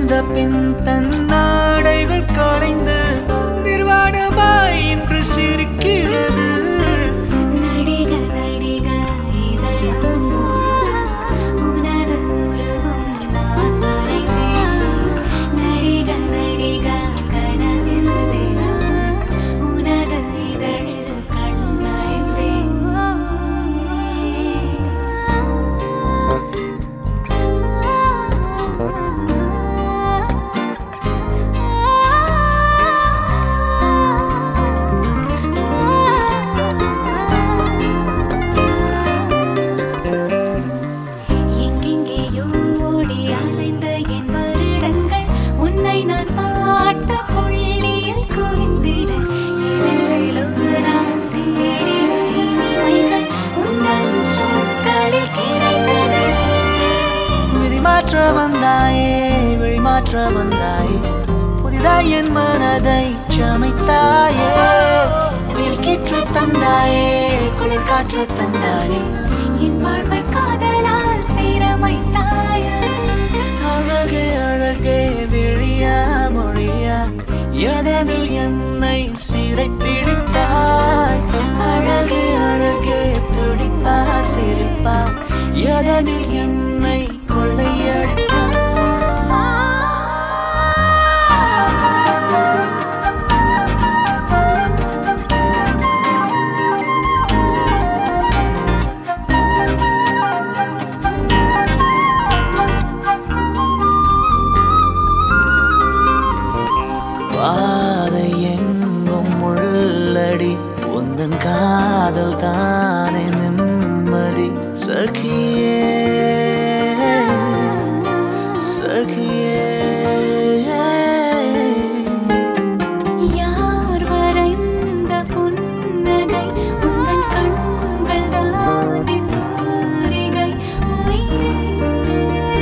வந்த பின் தன் நாடைகள் களைந்து நிர்வாணமாய் இன்று சிரிக்கிறது நடிக நடிக இதயம் உனது உருவம் நான் வரைந்தேன் நடிக நடிக கனவில் தினம் உனது இதழில் எங்கெங்கேயோ ஓடி அலைந்த என் வருடங்கள் உன்னை நான் பார்த்த புள்ளியில் குவிந்திட எதிரிலோ நான் தேடிய இனிமைகள் உந்தன் சொற்களில் கிடைத்தது விதி மாற்ற வந்தாயே வழி மாற்ற வந்தாயே புதிதாய் என் மனதை சமைத்தாயே வில்கிற்று தந்தாயே குளிர் காற்று தந்தாயே என் வாழ்வை காதலால் சீரமைத்தாய அழகே அழகே விழியா மொழியா எதனில் என்னை சிறை பிடித்தாய் அழகே அழகே துடிப்பா சிரிப்பா எதனில் என்னை கொள்ளையடித்தாய் பாதை எங்கும் உள்ளடி உந்தன் காதல் தானே நிம்மதி சகியே சகியே யார் வரைந்த புன்னகை உந்தன் கண்கள் தானே தூரிகை உயிரே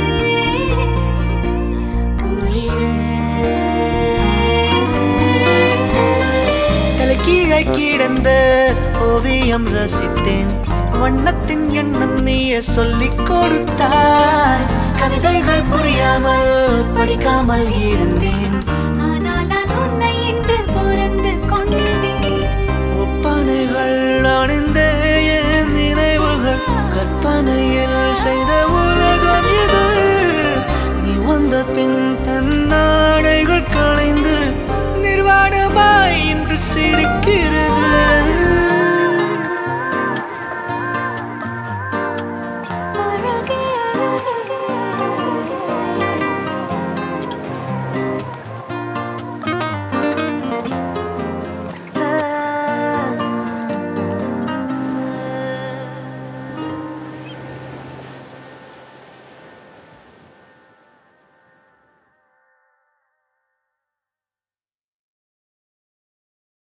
தலைகீழே கிடந்த ஓவியம் ரசித்தேன் வண்ணத்தின் எண்ணம் நீயே சொல்லிக் கொடுத்தாய் கவிதைகள் புரியாமல் படிக்காமல் இருந்தேன் ஆனால் நான் உன்னை இன்று புரிந்து கொண்டேன் ஒப்பனைகள் அணிந்த என் நினைவுகள் கற்பனையில் செய்த உலகம் இது நீ வந்த பின் தன் நாடைகள் களைந்து நிர்வாணமாய் இன்று சிரிக்க